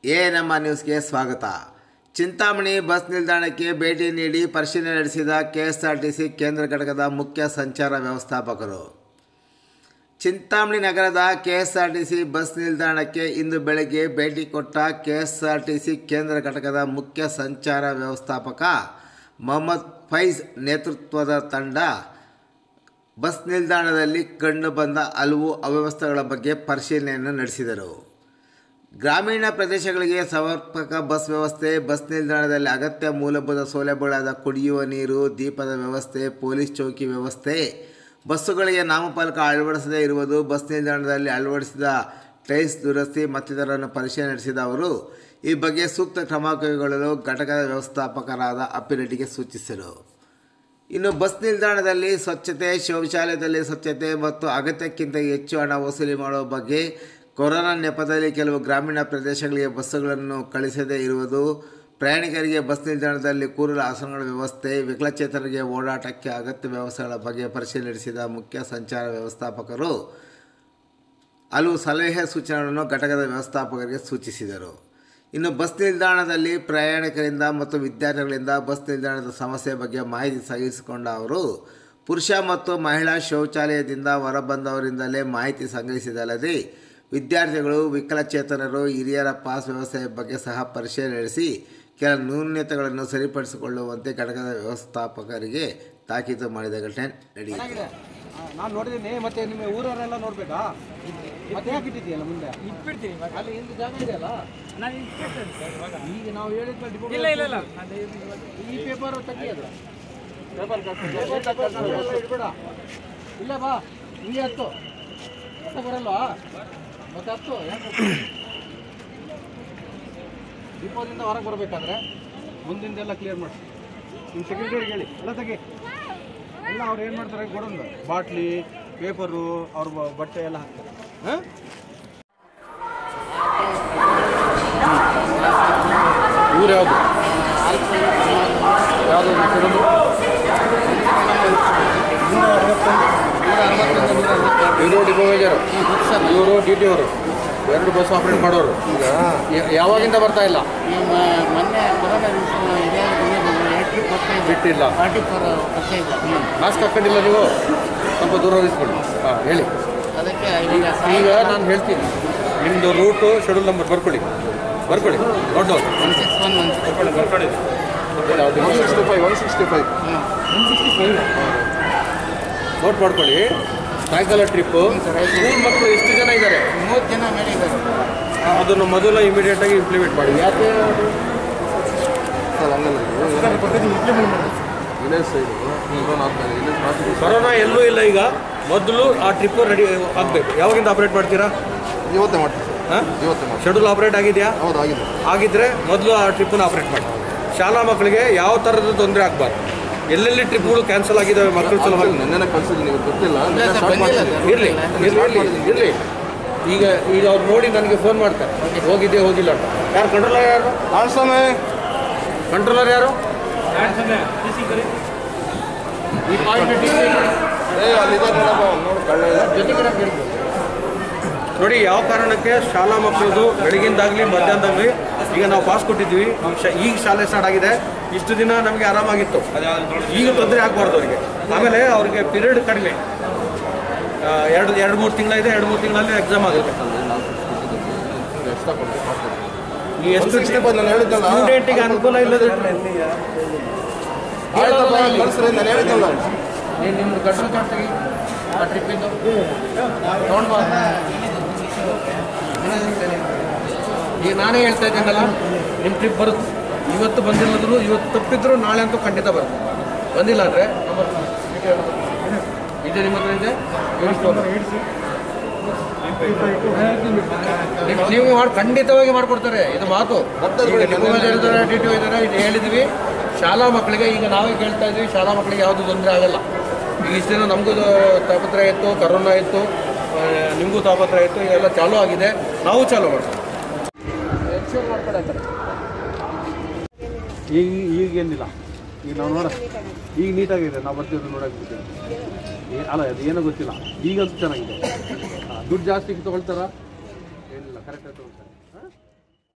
A ನಮ್ಮ ನ್ಯೂಸ್ಗೆ ಸ್ವಾಗತ ಚಿಂತಾಮಣಿ ಬಸ್ ನಿಲ್ದಾಣಕ್ಕೆ ಭೇಟಿ ನೀಡಿ ಪರಿಶೀಲನೆ ನಡೆಸಿದ ಕೆಎಸ್ಆರ್ಟಿಸಿ ಕೇಂದ್ರ ಘಟಕದ ಮುಖ್ಯ ಸಂಚಾರ ವ್ಯವಸ್ಥಾಪಕರು ಚಿಂತಾಮಣಿ ನಗರದ ಕೆಎಸ್ಆರ್ಟಿಸಿ ಬಸ್ ನಿಲ್ದಾಣಕ್ಕೆ ಇಂದು ಬೆಳಗ್ಗೆ ಭೇಟಿ ಕೊಟ್ಟ ಕೆಎಸ್ಆರ್ಟಿಸಿ ಕೇಂದ್ರ ಘಟಕದ ಮುಖ್ಯ ಸಂಚಾರ ವ್ಯವಸ್ಥಾಪಕ ಮೊಹಮ್ಮದ್ ಫೈಜ್ ನೇತೃತ್ವದ ತಂಡ ಬಸ್ ನಿಲ್ದಾಣದಲ್ಲಿ ಕಂಡುಬಂದ ಹಲವು ಅವ್ಯವಸ್ಥೆಗಳ ಬಗ್ಗೆ ಪರಿಶೀಲನೆಯನ್ನು ನಡೆಸಿದರು ಗ್ರಾಮೀಣ ಪ್ರದೇಶಗಳಿಗೆ ಸಮರ್ಪಕ ಬಸ್ ವ್ಯವಸ್ಥೆ ಬಸ್ ನಿಲ್ದಾಣದಲ್ಲಿ ಅಗತ್ಯ ಮೂಲಭೂತ ಸೌಲಭ್ಯಗಳಾದ ಕುಡಿಯುವ ನೀರು ದೀಪದ ವ್ಯವಸ್ಥೆ ಪೊಲೀಸ್ ಚೌಕಿ ವ್ಯವಸ್ಥೆ ಬಸ್ಸುಗಳಿಗೆ ನಾಮಫಲಕ ಅಳವಡಿಸದೇ ಇರುವುದು ಬಸ್ ನಿಲ್ದಾಣದಲ್ಲಿ ಅಳವಡಿಸಿದ ಟೈಲ್ಸ್ ದುರಸ್ತಿ ಮತ್ತಿತರನ್ನು ಪರಿಶೀಲನೆ ನಡೆಸಿದ ಅವರು ಈ ಬಗ್ಗೆ ಸೂಕ್ತ ಕ್ರಮ ಕೈಗೊಳ್ಳಲು ಘಟಕದ ವ್ಯವಸ್ಥಾಪಕರಾದ ಅಪ್ಪಿರೆಡ್ಡಿಗೆ ಸೂಚಿಸಿದರು ಇನ್ನು ಬಸ್ ನಿಲ್ದಾಣದಲ್ಲಿ ಸ್ವಚ್ಛತೆ ಶೌಚಾಲಯದಲ್ಲಿ ಸ್ವಚ್ಛತೆ ಮತ್ತು ಅಗತ್ಯಕ್ಕಿಂತ ಹೆಚ್ಚು ಹಣ ವಸೂಲಿ ಮಾಡುವ ಬಗ್ಗೆ ಕೊರೋನಾ ನೆಪದಲ್ಲಿ ಕೆಲವು ಗ್ರಾಮೀಣ ಪ್ರದೇಶಗಳಿಗೆ ಬಸ್ಸುಗಳನ್ನು ಕಳಿಸದೇ ಇರುವುದು ಪ್ರಯಾಣಿಕರಿಗೆ ಬಸ್ ನಿಲ್ದಾಣದಲ್ಲಿ ಕೂರಲು ಆಸನಗಳ ವ್ಯವಸ್ಥೆ ವಿಕಲಚೇತನರಿಗೆ ಓಡಾಟಕ್ಕೆ ಅಗತ್ಯ ವ್ಯವಸ್ಥೆಗಳ ಬಗ್ಗೆ ಪರಿಶೀಲನೆ ನಡೆಸಿದ ಮುಖ್ಯ ಸಂಚಾರ ವ್ಯವಸ್ಥಾಪಕರು ಹಲವು ಸಲಹೆ ಸೂಚನೆಗಳನ್ನು ಘಟಕದ ವ್ಯವಸ್ಥಾಪಕರಿಗೆ ಸೂಚಿಸಿದರು ಇನ್ನು ಬಸ್ ನಿಲ್ದಾಣದಲ್ಲಿ ಪ್ರಯಾಣಿಕರಿಂದ ಮತ್ತು ವಿದ್ಯಾರ್ಥಿಗಳಿಂದ ಬಸ್ ನಿಲ್ದಾಣದ ಸಮಸ್ಯೆ ಬಗ್ಗೆ ಮಾಹಿತಿ ಸಂಗ್ರಹಿಸಿಕೊಂಡ ಅವರು ಪುರುಷ ಮತ್ತು ಮಹಿಳಾ ಶೌಚಾಲಯದಿಂದ ಹೊರಬಂದವರಿಂದಲೇ ಮಾಹಿತಿ ಸಂಗ್ರಹಿಸಿದಲ್ಲದೆ ವಿದ್ಯಾರ್ಥಿಗಳು ವಿಕಲಚೇತನರು ಹಿರಿಯರ ಪಾಸ್ ವ್ಯವಸ್ಥೆಯ ಬಗ್ಗೆ ಸಹ ಪರಿಶೀಲನೆ ನಡೆಸಿ ಕೆಲ ನ್ಯೂನ್ಯತೆಗಳನ್ನು ಸರಿಪಡಿಸಿಕೊಳ್ಳುವಂತೆ ಘಟಕದ ವ್ಯವಸ್ಥಾಪಕರಿಗೆ ತಾಕೀತು ಮಾಡಿದ ಘಟನೆ ನಡೆಯಿತು ಚೆನ್ನಾಗಿದೆ ನಾನು ನೋಡಿದ್ದೀನಿ ಮತ್ತೆ ನಿಮ್ಮ ಊರವರೆಲ್ಲ ನೋಡ್ಬೇಕಾ ಮತ್ತೆ ಯಾಕೆ ಇಟ್ಟಿದ್ದೀಯಲ್ಲ ಮುಂದೆ ಇಟ್ಬಿಡ್ತೀನಿ ಇವಾಗ. ಅಲ್ಲಿ ಇಲ್ಲಿ ಜಾಗ ಇದೆಯಲ್ಲ ನಾನು ಇಟ್ಬಿಡ್ತೇನೆ ಸರ್ ಇವಾಗ. ಈಗ ನಾವು ಹೇಳಿದ್ಮೇಲೆ ಡಿಪೋ ಇಲ್ಲ ಇಲ್ಲ ಇಲ್ಲ ಅದು ಈ ಪೇಪರ್ ತೆಗಿ ಅದು ಪೇಪರ್ ಇಡ್ಬೇಡ ಇಲ್ಲ ಬಾ ನೀ ಹತ್ತು ಮತ್ತೆ ಬರಲ್ವಾ ಮತ್ತೆ ಹತ್ತು ಯಾಕೆ ಡಿಪೋದಿಂದ ಹೊರಗೆ ಬರಬೇಕಾದ್ರೆ ಮುಂದಿಂದೆಲ್ಲ ಕ್ಲಿಯರ್ ಮಾಡಿ ನಿಮ್ಮ ಸೆಕ್ರೆಟರಿಗೆ ಹೇಳಿ ಎಲ್ಲ ತೆಗಿ ಎಲ್ಲ ಅವ್ರು ಏನು ಮಾಡ್ತಾರೆ ಕೊಡೋದು ಬಾಟ್ಲಿ ಪೇಪರು ಅವ್ರ ಬ- ಬಟ್ಟೆ ಎಲ್ಲ ಹಾಕ್ತಾರೆ ಹಾಂ ಊರು ಯಾವುದು ಯಾವುದು ಹೆಸರದು? ಇವರು ಡಿಪೋ ಮೇಜರು ಇವರು ಡಿ ಟಿ ಅವರು ಎರಡು ಬಸ್ ಆಪರೇಟ್ ಮಾಡೋರು ಯ- ಯಾವಾಗಿಂದ ಬರ್ತಾ ಇಲ್ಲ ಮೊನ್ನೆ ಕೊರೋನಾ ಇದೆ ಎಲೆಕ್ಟ್ರಿಕ್ ಬರ್ತಾ ಇದೆ ಬಿಟ್ಟಿಲ್ಲ ಫಾರ್ಟಿ ಫೋರ್ ಬರ್ತಾ ಇದೆ ಮಾಸ್ಕ್ ಹಾಕೊಂಡಿಲ್ಲ ನೀವು ಸ್ವಲ್ಪ ದೂರ ಇಸ್ಕೊಳ್ಳಿ ಹಾಂ ಹೇಳಿ ಅದಕ್ಕೆ ಇವಾಗ ಈಗ ನಾನು ಹೇಳ್ತೀನಿ ನಿಮ್ಮದು ರೂಟು ಶೆಡ್ಯೂಲ್ ನಂಬರ್ ಬರ್ಕೊಳ್ಳಿ ಬರ್ಕೊಳ್ಳಿ ದೊಡ್ಡ ಒನ್ ಸಿಕ್ಸ್ ಒನ್ ಒನ್ ಬರ್ಕೊಳ್ಳಿ ಬರ್ಕೊಳ್ಳಿ one sixty five one sixty five note ಮಾಡ್ಕೊಳ್ಳಿ ಸಾಯಂಕಾಲ ಟ್ರಿಪ್ಪು ಸ್ಕೂಲ್ ಮಕ್ಕಳು ಎಷ್ಟು ಜನ ಇದ್ದಾರೆ ಮೂವತ್ತು ಜನ ಮೇಲೆ ಇದ್ದಾರೆ ಅದನ್ನು ಮೊದಲು ಇಮಿಡಿಯೇಟ್ ಆಗಿ ಇಂಪ್ಲಿಮೆಂಟ್ ಮಾಡಿ ಯಾಕೆ ಸರ್ ಹಂಗಲ್ಲ ಇದು ವಿಲೇಜ್ ಸೈಡು ಕೊರೋನಾ ಆದ್ಮೇಲೆ ವಿಲೇಜ್ ಟ್ರಾಫಿಕ್ ಕೊರೋನಾ ಎಲ್ಲೂ ಇಲ್ಲ ಈಗ ಮೊದಲು ಆ ಟ್ರಿಪ್ಪು ರೆಡಿ ಆಗಬೇಕು ಯಾವಾಗಿಂದ ಆಪರೇಟ್ ಮಾಡ್ತೀರಾ ಇವತ್ತೇ ಮಾಡ್ತೀವಿ ಸರ್ ಹಾಂ ಇವತ್ತೇ ಮಾಡ್ತೀವಿ ಶೆಡ್ಯೂಲ್ ಆಪರೇಟ್ ಆಗಿದೆಯಾ ಹೌದು ಆಗಿದೆ ಆಗಿದ್ರೆ ಮೊದಲು ಆ ಟ್ರಿಪ್ಪನ್ನು ಆಪರೇಟ್ ಮಾಡಿ ಶಾಲಾ ಮಕ್ಕಳಿಗೆ ಯಾವ ಥರದ ತೊಂದರೆ ಆಗಬಾರ್ದು ಎಲ್ಲೆಲ್ಲಿ ಟ್ರಿಪ್ಗಳು ಕ್ಯಾನ್ಸಲ್ ಆಗಿದ್ದಾವೆ ಮಕ್ಕಳು ಸಲುವಾಗಿ ನೆನ್ನೆ ಕಳ್ಸಿದ್ದೀನಿ ಇವತ್ತು ಗೊತ್ತಿಲ್ಲ ಇಲ್ಲ ನೆನ್ನೆ ಸರ್, ಸ್ಟಾರ್ಟ್ ಬಂದಿಲ್ಲ ಮಾಡ್ತೀನಿ ಸರ್. ಇರಲಿ ಇರಲಿ ಇರಲಿ ಈಗ ಈಗ ಅವ್ರು ನೋಡಿ ನನಗೆ ಫೋನ್ ಮಾಡ್ತಾರೆ ಹೋಗಿದ್ದೆ ಹೋಗಿಲ್ಲ ಅಂತ ಯಾರು ಕಂಟ್ರೋಲರ್ ಯಾರು ಆಡ್ಸೋಣ ಕಂಟ್ರೋಲರ್ ಯಾರು ಈ ಪಾಯಿಂಟ್ ಏ ಅಲ್ಲಿದ್ದಾರೆ ನೋಡಪ್ಪ ಅವ್ನು ನೋಡು ಕಳ್ಳ ಇದೆ. ನೋಡಿ ಯಾವ ಕಾರಣಕ್ಕೆ ಶಾಲಾ ಮಕ್ಕಳದು ಬೆಳಗಿಂದಾಗಲಿ ಮಧ್ಯಾಹ್ನದಾಗಲಿ ಈಗ ನಾವು ಪಾಸ್ ಕೊಟ್ಟಿದ್ವಿ ಈಗ ಶ- ಈಗ ಶಾಲೆ ಸ್ಟಾರ್ಟ್ ಆಗಿದೆ ಇಷ್ಟು ದಿನ ನಮಗೆ ಆರಾಮಾಗಿತ್ತು ಈಗ ತೊಂದರೆ ಆಗಬಾರ್ದು ಅವರಿಗೆ ಆಮೇಲೆ ಅವ್ರಿಗೆ ಪೀರಿಯಡ್ ಕಡಿಮೆ ಆ, ಎರಡು ಎರಡು ಮೂರು ತಿಂಗಳಿದೆ ಎರಡು ಮೂರು ತಿಂಗಳಲ್ಲಿ ಎಕ್ಸಾಮ್ ಆಗುತ್ತೆ ಎಕ್ಸ್ಟ್ರಾ ಕೊಡ್ತೀವಿ ಮಾಡ್ತೀವಿ. ಈ ಎಷ್ಟು 165 ನಾನು ಹೇಳಿದ್ದಲ್ಲ ಸ್ಟೂಡೆಂಟಿಗೆ ಅನುಕೂಲ ಇಲ್ಲದ ಆಯ್ತಪ್ಪ ಕಳ್ಸ್ರಿ ನಾನು ಹೇಳಿದ್ದಲ್ಲ ನೀನು ನಿಮ್ದು ಗಂಟಲು ಕಾರ್ಡ್ ತೆಗಿ ಆ ಟ್ರಿಪ್ಪಿಂದು ತೊಗೊಂಡು ಬಾ ಈಗ ನಾನೇ ಹೇಳ್ತಾ ಇದ್ದೀನಲ್ಲ ನಿಮ್ಮ ಟ್ರಿಪ್ ಬರುತ್ತೆ ಇವತ್ತು ಬಂದಿಲ್ಲದ್ರು ಇವತ್ತು ತಪ್ಪಿದ್ರು ನಾಳೆ ಅಂತೂ ಖಂಡಿತ ಬರುತ್ತೆ ಬಂದಿಲ್ಲ ಅಂದರೆ ಇದೆ ನಿಮ್ಮ ಹತ್ರ ಇದೆ ನೀವು- ನೀವು ಮಾಡಿ ಖಂಡಿತವಾಗಿ ಮಾಡಿಕೊಡ್ತಾರೆ ಇದು ಮಾತು ಬರ್ತದೆ ಈಗ ಬಿಡಿ, ಡಿಪೋ ಮೇಜರ್ ಇದ್ದಾರೆ ಡಿ ಟಿ ಇದ್ದಾರೆ ಇದು ಹೇಳಿದ್ವಿ ಶಾಲಾ ಮಕ್ಕಳಿಗೆ ಈಗ ನಾವೇ ಕೇಳ್ತಾ ಇದ್ವಿ ಶಾಲಾ ಮಕ್ಕಳಿಗೆ ಯಾವುದು ತೊಂದರೆ ಆಗಲ್ಲ ಈಗ ಇಷ್ಟು ದಿನ ನಮಗೂ ತಾಪತ್ರ ಇತ್ತು ಕರೋನಾ ಇತ್ತು ಆ, ನಿಮಗೂ ತಾಪತ್ರ ಇತ್ತು ಇದೆಲ್ಲ ಚಾಲೂ ಆಗಿದೆ ನಾವು ಚಾಲೂ ಮಾಡ್ತೀವಿ ಈಗ ಈಗ ಏನಿಲ್ಲ ಈಗ ನಾವು ನೋಡ ಈಗ ನೀಟಾಗಿದೆ ನಾವು ಬರ್ತೀವಿ ನೋಡಕ್ಕೆ ಬಿಡ್ತೀವಿ ಏ- ಅಲ್ಲ ಅದು ಏನೋ ಗೊತ್ತಿಲ್ಲ ಈಗಂತೂ ಚೆನ್ನಾಗಿದೆ ಆ, ದುಡ್ಡು ಜಾಸ್ತಿ ತೊಗೊಳ್ತಾರಾ ಏನಿಲ್ಲ ಕರೆಕ್ಟಾಗಿ ತೊಗೊಳ್ತಾರೆ